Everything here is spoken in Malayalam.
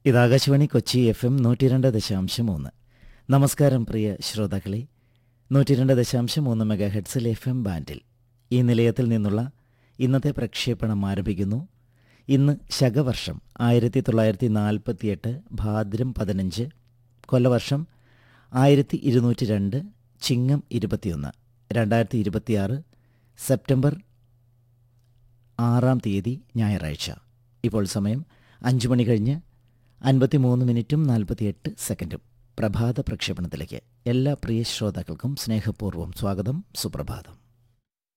ഇത് ആകാശവാണി കൊച്ചി എഫ് എം നൂറ്റി രണ്ട് ദശാംശം മൂന്ന് നമസ്കാരം പ്രിയ ശ്രോതാക്കളെ നൂറ്റി രണ്ട് ദശാംശം മൂന്ന് മെഗാ ഹെഡ്സിൽ എഫ് എം ബാൻഡിൽ ഈ നിലയത്തിൽ നിന്നുള്ള ഇന്നത്തെ പ്രക്ഷേപണം ആരംഭിക്കുന്നു ഇന്ന് ശകവർഷം ആയിരത്തി തൊള്ളായിരത്തി നാൽപ്പത്തിയെട്ട് ഭാദ്രം പതിനഞ്ച് കൊല്ലവർഷം ആയിരത്തി ഇരുന്നൂറ്റി രണ്ട് ചിങ്ങം ഇരുപത്തിയൊന്ന് രണ്ടായിരത്തി ഇരുപത്തിയാറ് സെപ്റ്റംബർ ആറാം തീയതി ഞായറാഴ്ച ഇപ്പോൾ സമയം അഞ്ച് മണി കഴിഞ്ഞ് അൻപത്തിമൂന്ന് മിനിറ്റും നാൽപ്പത്തിയെട്ട് സെക്കൻഡും പ്രഭാത പ്രക്ഷേപണത്തിലേക്ക് എല്ലാ പ്രിയ ശ്രോതാക്കൾക്കും സ്നേഹപൂർവ്വം സ്വാഗതം സുപ്രഭാതം